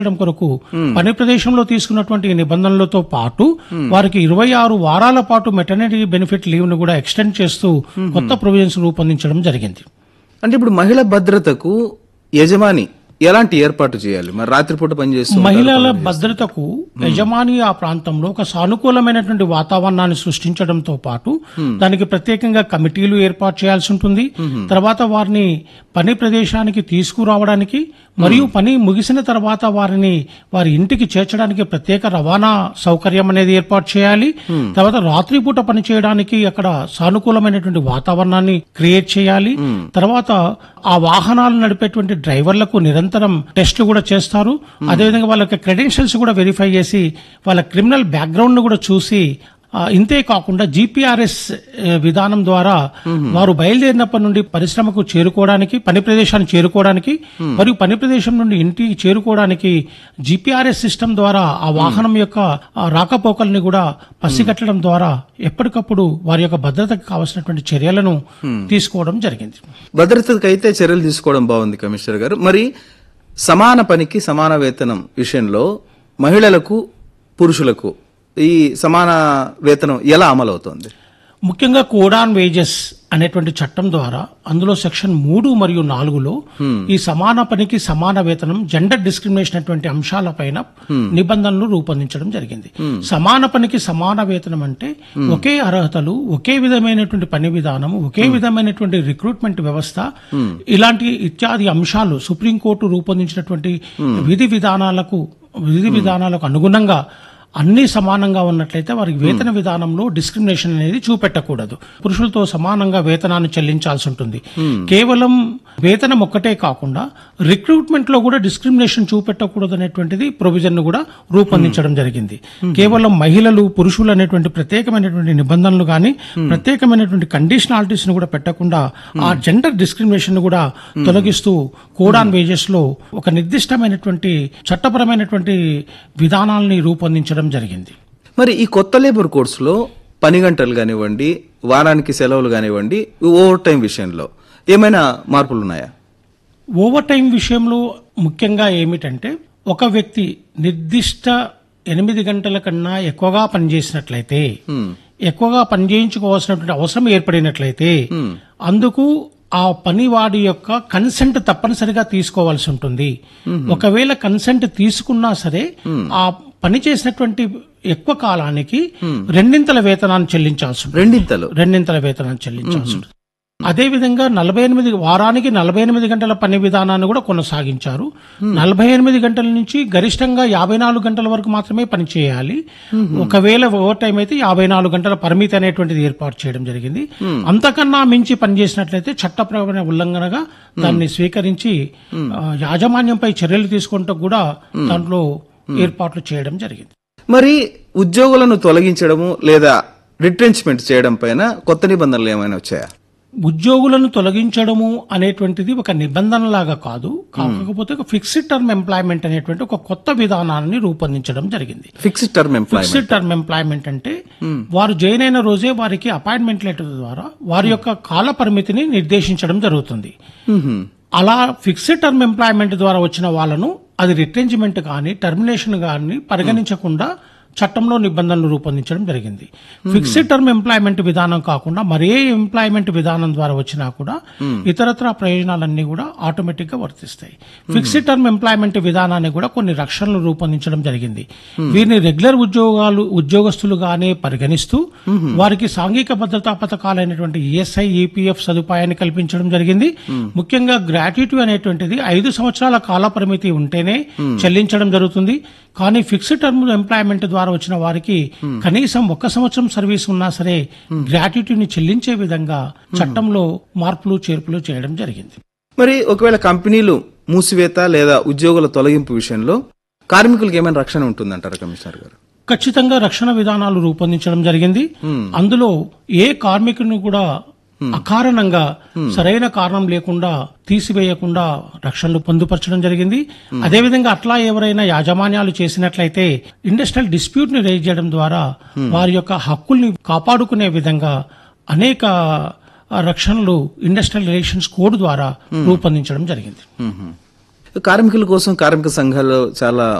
చేయడం కొరకు పని ప్రదేశంలో తీసుకున్నటువంటి ఈ నిబంధనలతో పాటు వారికి ఇరవై ఆరు వారాల పాటు మెటర్నిటీ బెనిఫిట్ లీవ్ ను కూడా ఎక్స్టెండ్ చేస్తూ కొత్త ప్రొవిజన్స్ రూపొందించడం జరిగింది అంటే ఇప్పుడు మహిళ భద్రతకు యజమాని ఎలాంటి ఏర్పాటు చేయాలి మరి రాత్రిపూట పనిచేస్తూ మహిళల భద్రతకు యజమాని ఆ ప్రాంతంలో ఒక సానుకూలమైనటువంటి వాతావరణాన్ని సృష్టించడంతో పాటు దానికి ప్రత్యేకంగా కమిటీలు ఏర్పాటు చేయాల్సి ఉంటుంది తర్వాత వారిని పని ప్రదేశానికి తీసుకురావడానికి మరియు పని ముగిసిన తర్వాత వారిని వారి ఇంటికి చేర్చడానికి ప్రత్యేక రవాణా సౌకర్యం అనేది ఏర్పాటు చేయాలి తర్వాత రాత్రిపూట పని చేయడానికి అక్కడ సానుకూలమైనటువంటి వాతావరణాన్ని క్రియేట్ చేయాలి తర్వాత ఆ వాహనాలు నడిపేటువంటి డ్రైవర్లకు నిరంతరం టెస్టులు కూడా చేస్తారు అదేవిధంగా వాళ్ళ క్రెడెన్షియల్స్ కూడా వెరిఫై చేసి వాళ్ళ క్రిమినల్ బ్యాక్గ్రౌండ్ ను కూడా చూసి ఆ, ఇంతే కాకుండా జీపీఆర్ఎస్ విధానం ద్వారా వారు బయలుదేరినప్పటి నుండి పరిశ్రమకు చేరుకోవడానికి పని ప్రదేశాన్ని చేరుకోవడానికి మరియు పని ప్రదేశం నుండి ఇంటికి చేరుకోవడానికి జీపీఆర్ఎస్ సిస్టమ్ ద్వారా ఆ వాహనం యొక్క ఆ, రాకపోకల్ని కూడా పసిగట్టడం ద్వారా ఎప్పటికప్పుడు వారి యొక్క భద్రతకు కావాల్సినటువంటి చర్యలను తీసుకోవడం జరిగింది భద్రతకైతే చర్యలు తీసుకోవడం బాగుంది కమిషనర్ గారు మరి సమాన పనికి సమాన వేతనం విషయంలో మహిళలకు పురుషులకు ఈ సమాన వేతనం ఎలా అమలవుతోంది ముఖ్యంగా కోడ్ ఆన్ వేజెస్ అనేటువంటి చట్టం ద్వారా అందులో సెక్షన్ మూడు మరియు నాలుగులో ఈ సమాన పనికి సమాన వేతనం జెండర్ డిస్క్రిమినేషన్ అటువంటి అంశాలపైన నిబంధనలు రూపొందించడం జరిగింది సమాన పనికి సమాన వేతనం అంటే ఒకే అర్హతలు ఒకే విధమైనటువంటి పని విధానం ఒకే విధమైనటువంటి రిక్రూట్మెంట్ వ్యవస్థ ఇలాంటి ఇత్యాది అంశాలు సుప్రీంకోర్టు రూపొందించినటువంటి విధి విధానాలకు విధి విధానాలకు అనుగుణంగా అన్ని సమానంగా ఉన్నట్లయితే వారికి వేతన విధానంలో డిస్క్రిమినేషన్ అనేది చూపెట్టకూడదు పురుషులతో సమానంగా వేతనాన్ని చెల్లించాల్సి ఉంటుంది కేవలం వేతనం ఒక్కటే కాకుండా రిక్రూట్మెంట్ లో కూడా డిస్క్రిమినేషన్ చూపెట్టకూడదు అనేటువంటిది ప్రొవిజన్ ను కూడా రూపొందించడం జరిగింది కేవలం మహిళలు పురుషులు అనేటువంటి ప్రత్యేకమైనటువంటి నిబంధనలు కానీ ప్రత్యేకమైనటువంటి కండిషనాలిటీస్ ను కూడా పెట్టకుండా ఆ జెండర్ డిస్క్రిమినేషన్ ను కూడా తొలగిస్తూ కోడ్ ఆన్ వేజెస్ లో ఒక నిర్దిష్టమైనటువంటి చట్టపరమైనటువంటి విధానాలని రూపొందించడం జరిగింది మరి ఈ కొత్త లేబర్ కోర్సులో పని గంటలు కానివ్వండి వారానికి సెలవులు కానివ్వండి ఓవర్ టైం విషయంలో ఏమైనా మార్పులు ఉన్నాయా ఓవర్ టైం విషయంలో ముఖ్యంగా ఏమిటంటే ఒక వ్యక్తి నిర్దిష్ట ఎనిమిది గంటల కన్నా ఎక్కువగా పనిచేసినట్లయితే ఎక్కువగా పనిచేయించుకోవాల్సినటువంటి అవసరం ఏర్పడినట్లయితే అందుకు ఆ పనివాడి యొక్క కన్సెంట్ తప్పనిసరిగా తీసుకోవాల్సి ఉంటుంది ఒకవేళ కన్సెంట్ తీసుకున్నా సరే ఆ పని చేసినటువంటి ఎక్కువ కాలానికి రెండింతల వేతనాన్ని చెల్లించాల్సి ఉంటుంది రెండింతలు రెండింతల వేతనాన్ని చెల్లించాల్సి ఉంటుంది అదేవిధంగా నలభై ఎనిమిది వారానికి నలభై ఎనిమిది గంటల పని విధానాన్ని కూడా కొనసాగించారు నలభై ఎనిమిది గంటల నుంచి గరిష్టంగా యాభై నాలుగు గంటల వరకు మాత్రమే పని చేయాలి ఒకవేళ ఓవర్ టైం అయితే యాభై నాలుగు గంటల పరిమితి అనేటువంటిది ఏర్పాటు చేయడం జరిగింది అంతకన్నా మించి పనిచేసినట్లయితే చట్టపరమైన ఉల్లంఘనగా దాన్ని స్వీకరించి ఆ, యాజమాన్యంపై చర్యలు తీసుకుంటూ కూడా దాంట్లో ఏర్పాట్లు చేయడం జరిగింది మరి ఉద్యోగులను తొలగించడము లేదా రిట్రెంచ్మెంట్ చేయడం పైన కొత్త నిబంధనలు ఏమైనా వచ్చాయా ఉద్యోగులను తొలగించడము అనేటువంటిది ఒక నిబంధనలాగా కాదు కాకపోతే ఒక ఫిక్స్డ్ టర్మ్ ఎంప్లాయ్మెంట్ అనేటువంటి ఒక కొత్త విధానాన్ని రూపొందించడం జరిగింది fixed term employment fixed term employment అంటే వారు జాయిన్ అయిన రోజే వారికి అపాయింట్మెంట్ లెటర్ ద్వారా వారి యొక్క కాల పరిమితిని నిర్దేశించడం జరుగుతుంది అలా ఫిక్స్డ్ టర్మ్ ఎంప్లాయ్మెంట్ ద్వారా వచ్చిన వాళ్ళను అది రిట్రెంచ్మెంట్ కానీ టర్మినేషన్ కానీ పరిగణించకుండా చట్టంలో నిబంధనలు రూపొందించడం జరిగింది ఫిక్స్డ్ టర్మ్ ఎంప్లాయ్మెంట్ విధానం కాకుండా మరే ఎంప్లాయ్మెంట్ విధానం ద్వారా వచ్చినా కూడా ఇతరత్ర ప్రయోజనాలన్నీ కూడా ఆటోమేటిక్ గా వర్తిస్తాయి ఫిక్స్డ్ టర్మ్ ఎంప్లాయ్మెంట్ విధానాన్ని కూడా కొన్ని రక్షణలు రూపొందించడం జరిగింది వీరిని రెగ్యులర్ ఉద్యోగాలు ఉద్యోగస్తులుగానే పరిగణిస్తూ వారికి సాంఘిక భద్రతా పథకాలైనటువంటి ఈఎస్ఐ ఈపీఎఫ్ సదుపాయాన్ని కల్పించడం జరిగింది ముఖ్యంగా గ్రాట్యుటీ అనేటువంటిది ఐదు సంవత్సరాల కాల పరిమితి ఉంటేనే చెల్లించడం జరుగుతుంది కానీ ఫిక్స్డ్ టర్మ్ ఎంప్లాయ్మెంట్ ద్వారా వచ్చిన వారికి కనీసం ఒక్క సంవత్సరం సర్వీస్ ఉన్నా సరే గ్రాట్యుటీని చెల్లించే విధంగా చట్టంలో మార్పులు చేర్పులు చేయడం జరిగింది మరి ఒకవేళ కంపెనీలు మూసివేత లేదా ఉద్యోగుల తొలగింపు విషయంలో కార్మికులకు ఏమైనా రక్షణ ఉంటుందంటారా కమిషనర్ గారు ఖచ్చితంగా రక్షణ విధానాలు రూపొందించడం జరిగింది అందులో ఏ కార్మికుని కూడా అకారణంగా సరైన కారణం లేకుండా తీసివేయకుండా రక్షణలు పొందుపరచడం జరిగింది అదేవిధంగా అట్లా ఎవరైనా యాజమాన్యాలు చేసినట్లయితే ఇండస్ట్రియల్ డిస్ప్యూట్ ని రైజ్ చేయడం ద్వారా వారి యొక్క హక్కుల్ని కాపాడుకునే విధంగా అనేక రక్షణలు ఇండస్ట్రియల్ రిలేషన్స్ కోడ్ ద్వారా రూపొందించడం జరిగింది మ్మ్. కార్మికుల కోసం కార్మిక సంఘాలు చాలా